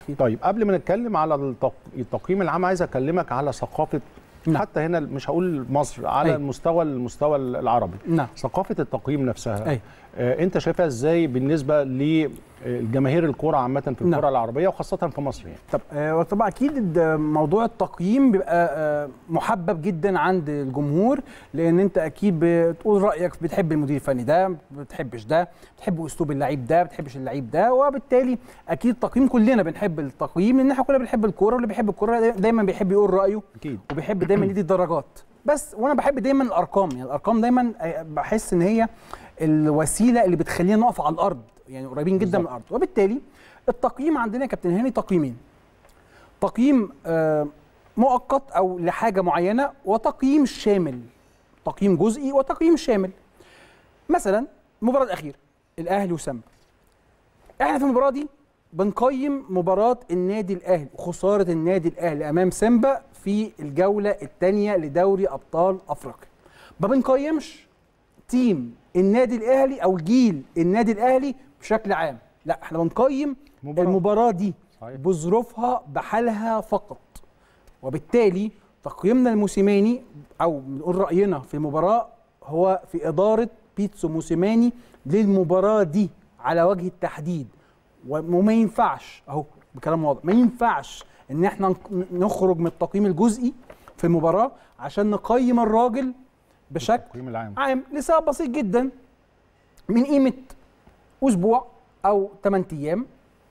أكيد. طيب قبل ما نتكلم على التق- التقييم العام عايز اكلمك على ثقافه نعم. حتى هنا مش هقول مصر على أيوة. المستوى المستوى العربي نعم ثقافه التقييم نفسها أيوة. آه انت شايفها ازاي بالنسبه للجماهير الكوره عامه في نعم. الكره العربيه وخاصه في مصر يعني طب آه، طبعا اكيد ده موضوع التقييم بيبقى آه، محبب جدا عند الجمهور لان انت اكيد بتقول رايك بتحب المدير الفني ده ما بتحبش ده بتحب اسلوب اللعيب ده ما بتحبش اللعيب ده وبالتالي اكيد التقييم كلنا بنحب التقييم لان احنا كلنا بنحب الكوره واللي بيحب الكوره داي- دايما بيحب يقول رايه اكيد وبيحب دايما يدي درجات بس وانا بحب دايما الارقام يعني الارقام دايما آه، بحس ان هي الوسيله اللي بتخلينا نقف على الارض يعني قريبين جدا من بالظبط. الارض وبالتالي التقييم عندنا يا كابتن هاني تقييمين تقييم آه، مؤقت او لحاجه معينه وتقييم شامل تقييم جزئي وتقييم شامل مثلا المباراه الاخيره الاهلي وسامبا احنا في المباراه دي بنقيم مباراه النادي الاهلي وخساره النادي الاهلي امام سيمبا في الجوله الثانيه لدوري ابطال افريقيا ما بنقيمش تيم النادي الاهلي او جيل النادي الاهلي بشكل عام لا احنا بنقيم مباراة. المباراه دي صحيح. بظروفها بحالها فقط وبالتالي تقييمنا الموسيماني او بنقول راينا في المباراه هو في اداره بيتسو موسيماني للمباراه دي على وجه التحديد وما ينفعش اهو بكلام واضح ما ينفعش ان احنا نق- نخرج من التقييم الجزئي في المباراه عشان نقيم الراجل بشكل التقييم العام عام لسبب بسيط جدا من قيمه اسبوع او 8 ايام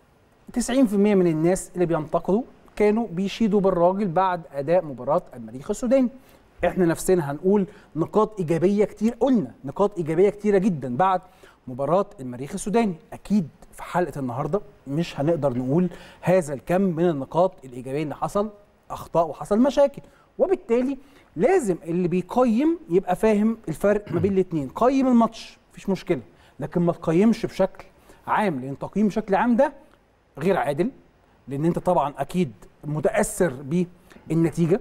90% من الناس اللي بينتقدوا كانوا بيشيدوا بالراجل بعد اداء مباراه المريخ السوداني احنا نفسنا هنقول نقاط ايجابيه كتير قلنا نقاط ايجابيه كتيره جدا بعد مباراه المريخ السوداني اكيد في حلقه النهارده مش هنقدر نقول هذا الكم من النقاط الايجابيه اللي حصل اخطاء وحصل مشاكل وبالتالي لازم اللي بيقيم يبقى فاهم الفرق ما بين الاثنين قيم الماتش مفيش مشكله لكن ما تقيمش بشكل عام لان تقييم بشكل عام ده غير عادل لان انت طبعا اكيد متاثر بالنتيجه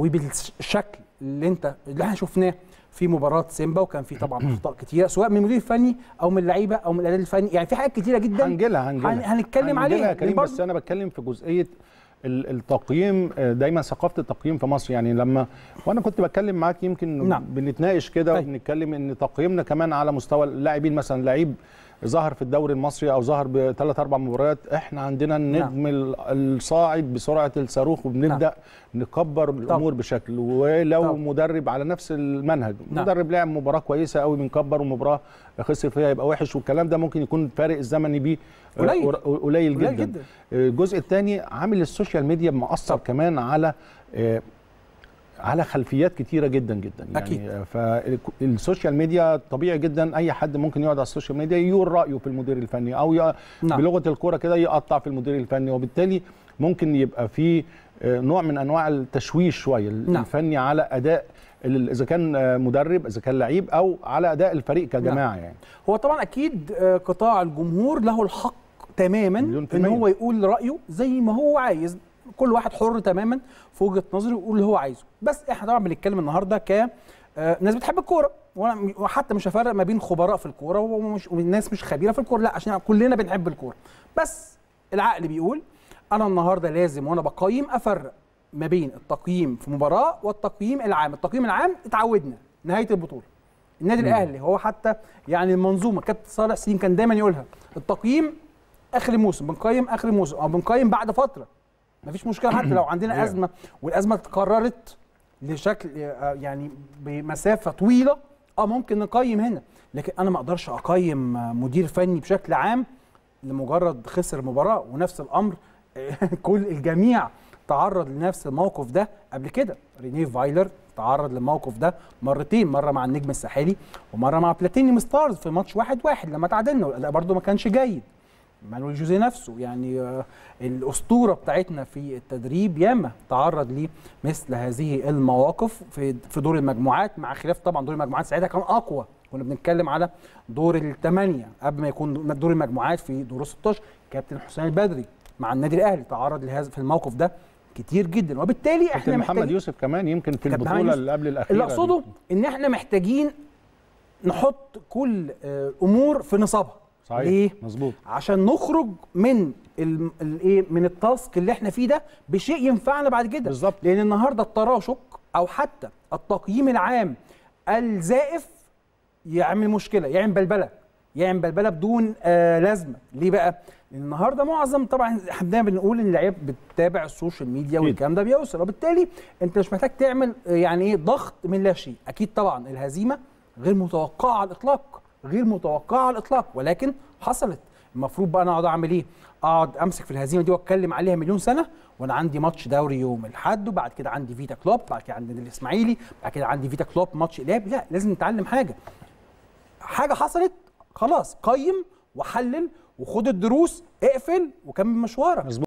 وبالشكل اللي انت اللي احنا شفناه في مباراه سيمبا وكان في طبعا اخطاء كتيره سواء من المدير الفني او من اللعيبه او من الاداء الفني يعني في حاجات كتيره جدا هنجيلها هنجيلها هن- هنتكلم هنجيلها عليها يا كريم لأن بس انا بتكلم في جزئيه ال- التقييم آه، دايما ثقافه التقييم في مصر يعني لما وانا كنت بتكلم معاك يمكن نعم. بنتناقش كده أيوة. وبنتكلم ان تقييمنا كمان على مستوى اللاعبين مثلا لعيب ظهر في الدوري المصري او ظهر بثلاث اربع مباريات احنا عندنا النجم ال- الصاعد بسرعه الصاروخ وبنبدا نكبر الامور بشكل ولو طبعا. مدرب على نفس المنهج نعم. مدرب لعب مباراه كويسه قوي بنكبر ومباراه خسر فيها يبقى وحش والكلام ده ممكن يكون فارق الزمني بيه آه، قليل. قر- قليل جدا, قليل جدا. الجزء الثاني عامل السوشيال ميديا مؤثر طبعا. كمان على آه، على خلفيات كتيره جدا جدا يعني أكيد. فالسوشيال ميديا طبيعي جدا اي حد ممكن يقعد على السوشيال ميديا يقول رايه في المدير الفني او ي... نعم. بلغه الكوره كده يقطع في المدير الفني وبالتالي ممكن يبقى في آه، نوع من انواع التشويش شويه نعم. الفني على اداء ال- اذا كان آه، مدرب اذا كان لعيب او على اداء الفريق كجماعه يعني هو طبعا اكيد آه، قطاع الجمهور له الحق تماما مليون في ان المية. هو يقول رايه زي ما هو عايز كل واحد حر تماما في وجهه نظره يقول اللي هو عايزه بس احنا طبعا بنتكلم النهارده ك آه، ناس بتحب الكوره وانا م- وحتى مش هفرق ما بين خبراء في الكوره ومش والناس مش خبيره في الكوره لا عشان كلنا بنحب الكوره بس العقل بيقول انا النهارده لازم وانا بقيم افرق ما بين التقييم في مباراه والتقييم العام التقييم العام اتعودنا نهايه البطوله النادي الاهلي هو حتى يعني المنظومه كابتن صالح سليم كان دايما يقولها التقييم اخر الموسم بنقيم اخر الموسم او بنقيم بعد فتره مفيش مشكله حتى لو عندنا ازمه والازمه اتكررت لشكل آه، يعني بمسافه طويله اه ممكن نقيم هنا لكن انا ما اقدرش اقيم آه، مدير فني بشكل عام لمجرد خسر مباراه ونفس الامر كل الجميع تعرض لنفس الموقف ده قبل كده رينيه فايلر تعرض للموقف ده مرتين مره مع النجم الساحلي ومره مع بلاتينيوم ستارز في ماتش واحد واحد لما تعادلنا والاداء برده ما كانش جيد مانويل جوزيه نفسه يعني آه، الاسطوره بتاعتنا في التدريب ياما تعرض لمثل هذه المواقف في في دور المجموعات مع خلاف طبعا دور المجموعات ساعتها كان اقوى كنا بنتكلم على دور الثمانيه قبل ما يكون دور المجموعات في دور 16 كابتن حسام البدري مع النادي الاهلي تعرض لهذا في الموقف ده كتير جدا وبالتالي احنا كابتن محمد محتاجين يوسف كمان يمكن في كابتن محمد البطوله يوسف. اللي قبل الاخيره اللي دي. اقصده ان احنا محتاجين نحط كل آه، امور في نصابها صحيح ليه؟ مظبوط عشان نخرج من ال- الايه من التاسك اللي احنا فيه ده بشيء ينفعنا بعد كده بالظبط. لان النهارده التراشق او حتى التقييم العام الزائف يعمل مشكله يعمل بلبله يعمل بلبله بدون آه لازمه ليه بقى لان النهارده معظم طبعا احنا دايما بنقول ان اللعيبه بتتابع السوشيال ميديا أكيد. والكلام ده بيوصل وبالتالي انت مش محتاج تعمل آه، يعني ايه ضغط من لا شيء اكيد طبعا الهزيمه غير متوقعه على الاطلاق غير متوقعه على الاطلاق ولكن حصلت المفروض بقى انا اقعد اعمل ايه اقعد امسك في الهزيمه دي واتكلم عليها مليون سنه وانا عندي ماتش دوري يوم الاحد وبعد كده عندي فيتا كلوب بعد كده عندي الاسماعيلي بعد كده عندي فيتا كلوب ماتش اياب لا لازم نتعلم حاجه حاجه حصلت خلاص قيم وحلل وخد الدروس اقفل وكمل مشوارك مظبوط